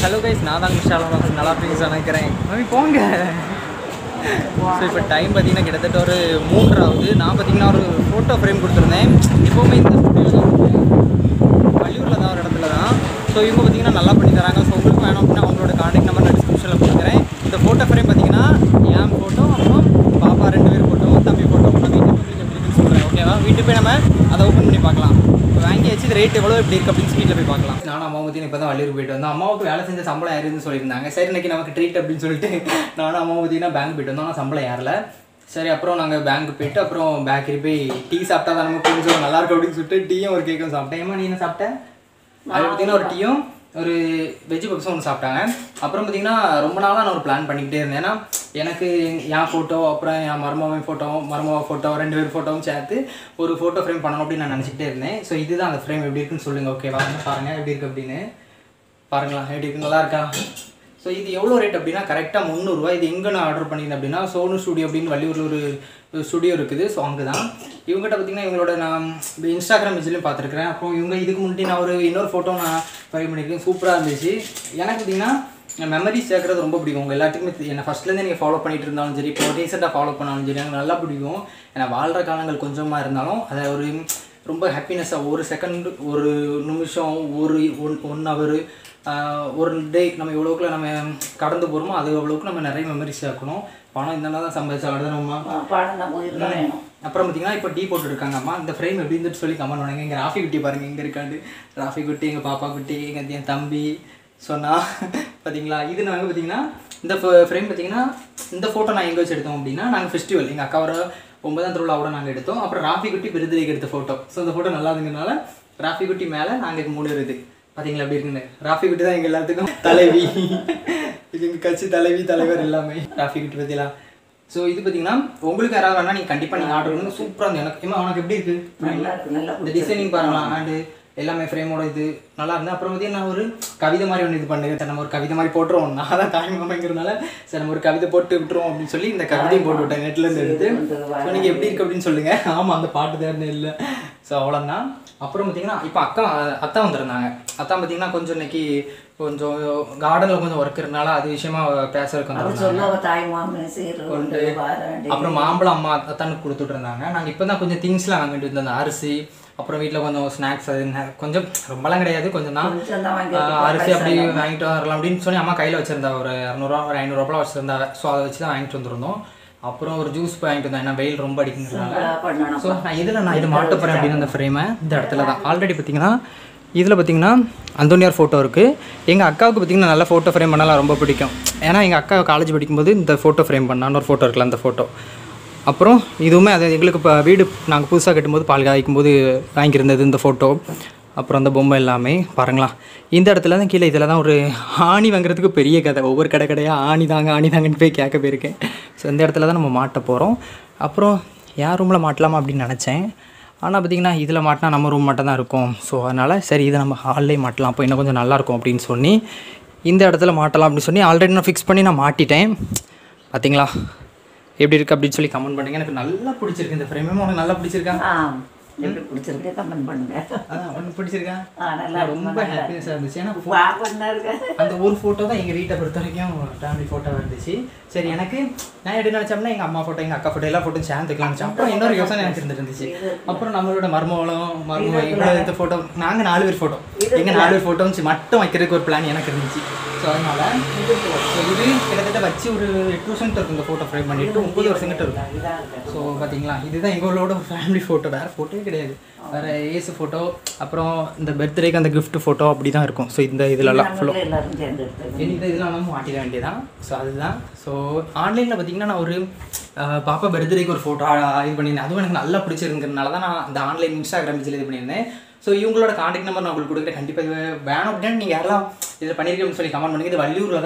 hello guys நான் தான் மிஸ்டாலாம் நல்லா இருப்பீங்க நினைக்கிறேன் மம்மி போங்க ஸோ இப்போ டைம் பார்த்தீங்கன்னா கிட்டத்தட்ட ஒரு மூன்றாவது நான் பார்த்தீங்கன்னா ஒரு ஃபோட்டோ ஃப்ரேம் கொடுத்துருந்தேன் எப்போவுமே இந்த வள்ளியூரில் தான் ஒரு இடத்துல தான் ஸோ இவங்க பார்த்தீங்கன்னா நல்லா பண்ணி தராங்க ஸோ உங்களுக்கு வேணும் அப்படின்னா அவங்களோட காண்டாக்ட் நம்பர் நான் டிஸ்கிரிப்ஷனில் கொடுக்குறேன் இந்த ஃபோட்டோ ஃப்ரேம் பார்த்தீங்கன்னா என் ஃபோட்டோ அப்புறம் பாப்பா ரெண்டு பேர் ஃபோட்டோ தம்பி ஃபோட்டோ நான் வீட்டுக்கு உங்களுக்கு எப்படி இருக்குன்னு சொல்கிறேன் ஓகேவா வீட்டுக்கு போய் நம்ம அதை ஓப்பன் பண்ணி பார்க்கலாம் இப்போ வாங்கி வச்சு இது ரேட் எவ்வளோ எப்படி இருக்குது அப்படின்னு வீட்டில் போய் பார்க்கலாம் நானும் அம்மா பற்றி இப்போ தான் வள்ளியூர் போயிட்டு வந்தோம் அம்மாவுக்கு வேலை செஞ்ச சம்பளம் ஏறுதுன்னு சொல்லியிருந்தாங்க சரி இன்னைக்கு நமக்கு ட்ரீட் அப்படின்னு சொல்லிட்டு நானும் அம்மா பார்த்தீங்கன்னா பேங்க் போயிட்டு வந்தோம் ஆனால் சம்பளம் ஏறல சரி அப்புறம் நாங்கள் பேங்க் போயிட்டு அப்புறம் பேக்கரி போய் டீ சாப்பிட்டா தான் நமக்கு கொஞ்சம் நல்லா இருக்கும் அப்படின்னு சொல்லிட்டு டீயும் ஒரு கேக்கும் சாப்பிட்டேன் ஏமா நீ என்ன சாப்பிட்ட அது பார்த்தீங்கன்னா ஒரு டீயும் ஒரு வெஜ் பப்ஸும் ஒன்று சாப்பிட்டாங்க அப்புறம் பார்த்தீங்கன்னா ரொம்ப நாளாக நான் ஒரு பிளான் பண்ணிக்கிட்டே இருந்தேன் ஏன்னா எனக்கு என் ஃபோட்டோ அப்புறம் என் மருமகன் ஃபோட்டோ மருமக ஃபோட்டோ ரெண்டு பேர் ஃபோட்டோவும் சேர்த்து ஒரு ஃபோட்டோ ஃப்ரேம் பண்ணணும் அப்படின்னு நான் நினச்சிக்கிட்டே இருந்தேன் ஸோ இதுதான் அந்த ஃப்ரேம் எப்படி இருக்குன்னு சொல்லுங்கள் ஓகேவா பாருங்கள் எப்படி இருக்கு அப்படின்னு பாருங்களா எப்படி இருக்கு நல்லா இருக்கா ஸோ இது எவ்வளோ ரேட் அப்படின்னா கரெக்டாக முந்நூறுரூவா இது எங்கே நான் ஆர்டர் பண்ணியிருந்தேன் அப்படின்னா சோனு ஸ்டுடியோ அப்படின்னு வள்ளியூரில் ஒரு ஸ்டுடியோ இருக்குது ஸோ அங்கே தான் இவங்ககிட்ட பார்த்தீங்கன்னா இவங்களோட நான் இந்த இன்ஸ்டாகிராம் இதுலேயும் பார்த்துருக்குறேன் அப்புறம் இவங்க இதுக்கு முன்னாடி நான் ஒரு இன்னொரு ஃபோட்டோ நான் ட்ரை பண்ணியிருக்கேன் சூப்பராக இருந்துச்சு எனக்கு பார்த்தீங்கன்னா மெமரிஸ் சேர்க்குறது ரொம்ப பிடிக்கும் உங்கள் எல்லாத்துக்குமே தெ- என்னை ஃபஸ்ட்லேருந்து நீங்கள் ஃபாலோ பண்ணிட்டு இருந்தாலும் சரி இப்போ ரீசெண்டாக ஃபாலோ பண்ணாலும் சரி எனக்கு நல்லா பிடிக்கும் ஏன்னா வாழ்கிற காலங்கள் கொஞ்சமாக இருந்தாலும் அதை ஒரு ரொம்ப ஹாப்பினஸ்ஸாக ஒரு செகண்ட் ஒரு நிமிஷம் ஒரு ஒன் ஒன் ஹவர் ஒரு டே நம்ம எவ்வளோக்குள்ள நம்ம கடந்து போகிறோமோ அது அவ்வளோக்கு நம்ம நிறைய மெமரிஸ் சேர்க்கணும் பணம் இந்த தான் சம்பாதிச்சா அவ்வளோதானம்மா பணம் நம்ம உயிர் தான் வேணும் அப்புறம் பார்த்தீங்கன்னா இப்போ டீ போட்டுருக்காங்க அம்மா இந்த ஃப்ரேம் எப்படி இருந்துட்டு சொல்லி கமெண்ட் பண்ணுங்க எங்கள் ராஃபி குட்டி பாருங்க எங்கே இருக்காண்டு ராஃபி குட்டி எங்கள் பாப்பா குட்டி எங்கள் என் தம்பி சொன்னா பார்த்தீங்களா இது நாங்கள் பார்த்தீங்கன்னா இந்த ஃப்ரேம் பார்த்தீங்கன்னா இந்த ஃபோட்டோ நான் எங்கே வச்சு எடுத்தோம் அப்படின்னா நாங்கள் ஃபெஸ்டிவல் எங்கள் அக்காவோட ஒன்பதாம் திருவிழாவோட நாங்கள் எடுத்தோம் அப்புறம் ராஃபி குட்டி விருதுக்கு எடுத்த ஃபோட்டோ ஸோ இந்த ஃபோட்டோ நல்லா இருந்ததுனால ராஃபி குட்டி மேலே நாங்கள் மூணு இருக்குது பார்த்தீங்களா எப்படி இருக்குன்னு ராஃபி குட்டி தான் எங்கள் எல்லாத்துக்கும் தலைவி இது எங்கள் கட்சி தலைவி தலைவர் எல்லாமே ராஃபி குட்டி பற்றிலாம் ஸோ இது பார்த்தீங்கன்னா உங்களுக்கு யாராவது வேணா நீங்கள் கண்டிப்பாக நீங்கள் ஆர்டர் பண்ணுங்க சூப்பராக இருந்து எனக்கு ஏமா உனக்கு எப்படி இருக்கு நல்லா இருக்கு நல்லா இந்த டிசைனிங் பாருங்களா அண்டு எல்லாமே ஃப்ரேமோட இது நல்லா இருந்தது அப்புறம் பார்த்தீங்கன்னா நான் ஒரு கவிதை மாதிரி ஒன்று இது பண்ணுங்க சரி நம்ம ஒரு கவிதை மாதிரி போட்டுருவோம் நான் தான் தாய் மாமைங்கிறதுனால சரி நம்ம ஒரு கவிதை போட்டு விட்டுருவோம் அப்படின்னு சொல்லி இந்த கவிதையும் போட்டு விட்டேன் நெட்ல இருந்து எடுத்து ஸோ நீங்கள் எப்படி இருக்கு அப்படின்னு சொல்லுங்க ஆமாம் அந்த பாட்டு தேர்ந்து இல்லை ஸோ அவ்வளோதான் அப்புறம் பார்த்தீங்கன்னா இப்போ அக்கா அத்தா வந்திருந்தாங்க அத்தா பார்த்தீங்கன்னா கொஞ்சம் இன்னைக்கு கொஞ்சம் கார்டனில் கொஞ்சம் ஒர்க் இருந்தனால அது விஷயமா பேசுறதுக்கு அவ வந்திருந்தாங்க சொல்ல அவ தாய் மாமன் சீர் கொண்டு வர வேண்டிய அப்புறம் மாம்பழம் அம்மா அத்தானுக்கு கொடுத்துட்டு இருந்தாங்க நாங்கள் இப்போ தான் கொஞ்சம் திங்ஸ்லாம் வாங்கிட்டு இருந்தோம் அந்த அரிசி அப்புறம் வீட்டில் கொஞ்சம் ஸ்நாக்ஸ் அது ந- கொஞ்சம் ரொம்பலாம் கிடையாது கொஞ்சம் தான் கொஞ்சம் தான் வாங்கி ஆஹ், அரிசி அப்படி வாங்கிட்டு வரலாம் அப்படின்னு சொல்லி அம்மா கையில் வச்சிருந்தா ஒரு இரநூறுவா ஒரு ஐநூறுரூவா வச்சிருந்தா ஸோ அதை வச்சு தான் வாங்கிட்டு வந்துருந்தோம் அப்புறம் ஒரு ஜூஸ் வாங்கிட்டு வந்தேன் ஏன்னா வெயில் ரொம்ப அடிக்குங்கிறதுனால சிம்பிளா பண்ணணும் ஸோ நான் இதில் நான் இது மாட்ட போகிறேன் அப்படின்னு அந்த ஃப்ரேமை இந்த இடத்துல தான் ஆல்ரெடி பார்த்தீங்கன்னா இதில் பார்த்தீங்கன்னா அந்தோனியார் ஃபோட்டோ இருக்குது எங்கள் அக்காவுக்கு பார்த்தீங்கன்னா நல்ல ஃபோட்டோ ஃப்ரேம் பண்ணலாம் ரொம்ப பிடிக்கும் ஏன்னா எங்கள் அக்கா காலேஜ் படிக்கும்போது இந்த ஃபோட்டோ ஃப்ரேம் பண்ணான்னு ஒரு ஃபோட்டோ இருக்குல்ல அந்த ஃபோட்டோ அப்புறம் இதுவுமே அது எங்களுக்கு இப்போ வீடு நாங்கள் புதுசாக கட்டும்போது பால் காய்க்கும்போது வாங்கியிருந்தது இந்த ஃபோட்டோ அப்புறம் அந்த பொம்மை எல்லாமே பாருங்களா இந்த இடத்துல தான் கீழே இதில் தான் ஒரு ஆணி வாங்குறதுக்கு பெரிய கதை ஒவ்வொரு கடை கடையாக ஆணி தாங்க ஆணி தாங்கன்னு போய் கேட்க போயிருக்கேன் ஸோ இந்த இடத்துல தான் நம்ம மாட்ட போகிறோம் அப்புறம் யார் ரூமில் மாட்டலாமா அப்படின்னு நினச்சேன் ஆனால் பார்த்தீங்கன்னா இதில் மாட்டினா நம்ம ரூம் மட்டும் தான் இருக்கும் ஸோ அதனால் சரி இதை நம்ம ஹால்லே மாட்டலாம் அப்போ இன்னும் கொஞ்சம் நல்லாயிருக்கும் அப்படின்னு சொல்லி இந்த இடத்துல மாட்டலாம் அப்படின்னு சொல்லி ஆல்ரெடி நான் ஃபிக்ஸ் பண்ணி நான் மாட்டிட்டேன் பார்த்தீங்களா எப்படி இருக்குது அப்படின்னு சொல்லி கமெண்ட் பண்ணுங்க எனக்கு நல்லா பிடிச்சிருக்கு இந்த ஃப்ரேமே உனக்கு நல்லா பிடிச்சிருக்கா ஆ எப்படி பிடிச்சிருக்கு கமெண்ட் பண்ணுங்க அதான் உனக்கு பிடிச்சிருக்கா ஆ நல்லா நான் ரொம்ப ஹாப்பினஸாக இருந்துச்சு ஏன்னா பாப்பா இருக்க அந்த ஒரு ஃபோட்டோ தான் எங்கள் வீட்டை பொறுத்த வரைக்கும் ஃபேமிலி ஃபோட்டோவாக இருந்துச்சு சரி எனக்கு நான் எப்படி நினச்சோம்னா எங்கள் அம்மா ஃபோட்டோ எங்கள் அக்கா ஃபோட்டோ எல்லா ஃபோட்டோ சேர்ந்துக்கலாம் நினச்சேன் அப்புறம் இன்னொரு யோசனை எனக்கு இருந்துட்டு இருந்துச்சு அப்புறம் நம்மளோட மர்மவளம் மர்ம இவ்வளோ எடுத்த ஃபோட்டோ நாங்கள் நாலு பேர் ஃபோட்டோ எங்கள் நாலு பேர் ஃபோட்டோ மட்டும் வைக்கிறதுக்கு ஒரு பிளான் எனக்கு இருந்துச்சு ஸோ அதனால் ஸோ இது கிட்டத்தட்ட வச்சு ஒரு எட்டு வருஷம் கிட்ட இருக்கும் இந்த ஃபோட்டோ ஃப்ரேம் பண்ணிட்டு முப்பது வருஷம் கிட்ட இருக்கும் இதாக இருக்கு ஸோ பார்த்தீங்களா இதுதான் எங்களோட ஃபேமிலி ஃபோட்டோ வேறு ஃபோட்டோவே கிடையாது வேறு ஏசு ஃபோட்டோ அப்புறம் இந்த பர்த்டேக்கு அந்த gift ஃபோட்டோ அப்படி தான் இருக்கும் ஸோ இந்த இதுலலாம் ஃபுல்லோ நம்மளே எல்லாரும் சேர்ந்து எடுத்தது இந்த இதெல்லாம் நம்ம மாட்டிட வேண்டியதான் ஸோ அதுதான் ஸோ ஆன்லைனில் பார்த்தீங்கன்னா நான் ஒரு அஹ், பாப்பா பர்த்டேக்கு ஒரு ஃபோட்டோ இது பண்ணியிருந்தேன் அதுவும் எனக்கு நல்லா பிடிச்சிருங்கிறதுனால தான் நான் அந்த ஆன்லைன் இன்ஸ்டாகிராம் இதில் இது பண்ணியிருந்தேன் ஸோ இவங்களோட காண்டாக்ட் நம்பர் நான் உங்களுக்கு கொடுக்குறேன் கண்டிப்பாக இது வேணும் அப்படின்னு நீங்கள் யாரெல்லாம் இதில் பண்ணியிருக்கேன்னு சொல்லி கமெண்ட் பண்ணுங்க இது வள்ளியூரில் தான்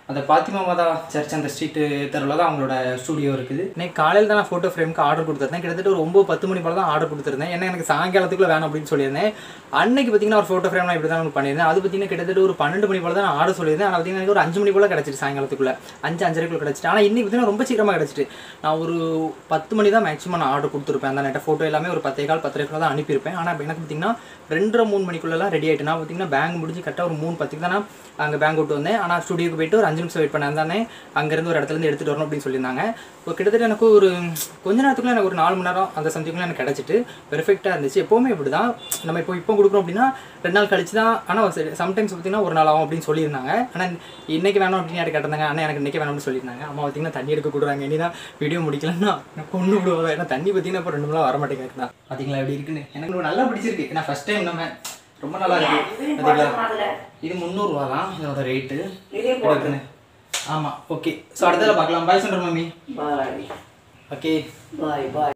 அந்த பாத்திமா மாதா சர்ச் அந்த ஸ்ட்ரீட்டு தெருவில் தான் அவங்களோட ஸ்டூடியோ இருக்குது இன்னைக்கு காலையில் தான் நான் ஃபோட்டோ ஃப்ரேமுக்கு ஆர்டர் கொடுத்துருந்தேன் கிட்டத்தட்ட ஒரு ஒம்பது பத்து மணி போல தான் ஆர்டர் கொடுத்துருந்தேன் ஏன்னா எனக்கு சாயங்காலத்துக்குள்ள வேணும் அப்படின்னு சொல்லியிருந்தேன் அன்னைக்கு பார்த்தீங்கன்னா ஒரு ஃபோட்டோ ஃப்ரேம் நான் இப்படி தான் பண்ணியிருந்தேன் அது பார்த்தீங்கன்னா கிட்டத்தட்ட ஒரு பன்னெண்டு மணி போல தான் நான் ஆர்டர் சொல்லியிருந்தேன் ஆனால் பார்த்தீங்கன்னா எனக்கு ஒரு அஞ்சு மணி போல கிடச்சிட்டு சாயங்காலத்துக்குள்ள அஞ்சு அஞ்சரைக்குள்ள கிடச்சிட்டு ஆனால் இன்னைக்கு பார்த்தீங்கன்னா ரொம்ப சீக்கிரமாக கிடச்சிட்டு நான் ஒரு பத்து மணி தான் மேக்ஸிமம் நான் ஆர்டர் கொடுத்துருப்பேன் அந்த நெட்ட ஃபோட்டோ எல்லாமே ஒரு பத்தே கால் பத்தரைக்குள்ள தான் அனுப்பியிருப்பேன் ஆனால் எனக்கு பார்த்தீங்கன்னா ரெண்டரை மூணு மணிக்குள்ளெல்லாம் ரெடி ஆகிட்டு நான் பார்த்தீங்கன்னா பேங்க் முடிஞ்சு கரெக்டாக ஒரு மூணு பத்துக்கு தான் நான் அங்கே பேங்க் விட்டு வந்தேன் ஆனால் ஸ்டுடியோக்கு போயிட்டு ஒரு அஞ்சு நிமிஷம் வெயிட் பண்ணேன் தானே அங்கேருந்து ஒரு இடத்துலேருந்து எடுத்துகிட்டு வரணும் அப்படின்னு சொல்லியிருந்தாங்க இப்போ கிட்டத்தட்ட எனக்கு ஒரு கொஞ்ச நேரத்துக்குள்ள எனக்கு ஒரு நாலு மணி நேரம் அந்த சம்திங்குள்ள எனக்கு கிடச்சிட்டு பெர்ஃபெக்டாக இருந்துச்சு எப்போவுமே இப்படி தான் நம்ம இப்போ இப்போ கொடுக்குறோம் அப்படின்னா ரெண்டு நாள் கழிச்சு தான் ஆனால் சம்டைம்ஸ் பார்த்தீங்கன்னா ஒரு நாள் ஆகும் அப்படின்னு சொல்லியிருந்தாங்க ஆனால் இன்னைக்கு வேணும் அப்படின்னு யாரும் கேட்டிருந்தாங்க ஆனால் எனக்கு இன்னைக்கு வேணும்னு சொல்லியிருந்தாங்க அம்மா பார்த்தீங்கன்னா தண்ணி எடுக்க கொடுக்குறாங்க இனி தான் வீடியோ முடிக்கலன்னா நான் கொண்டு விடுவோம் ஏன்னா தண்ணி பார்த்தீங்கன்னா இப்போ ரெண்டு மணி நேரம் வர மாட்டேங்குது தான் பார்த்தீங்களா எப்படி இருக்குன்னு எனக்கு நல்லா பிடிச்சிருக்கு ஏன்னா ஃபஸ்ட் டைம் நம்ம ரொம்ப நல்லா இருக்கு பார்த்தீங்களா இது முந்நூறுரூவா தான் இதோட ரேட்டு இதே போட்டு ஆமாம் ஓகே ஸோ அடுத்ததில் பார்க்கலாம் பாய் சொல்கிறேன் மம்மி பாய் ஓகே பாய் பாய்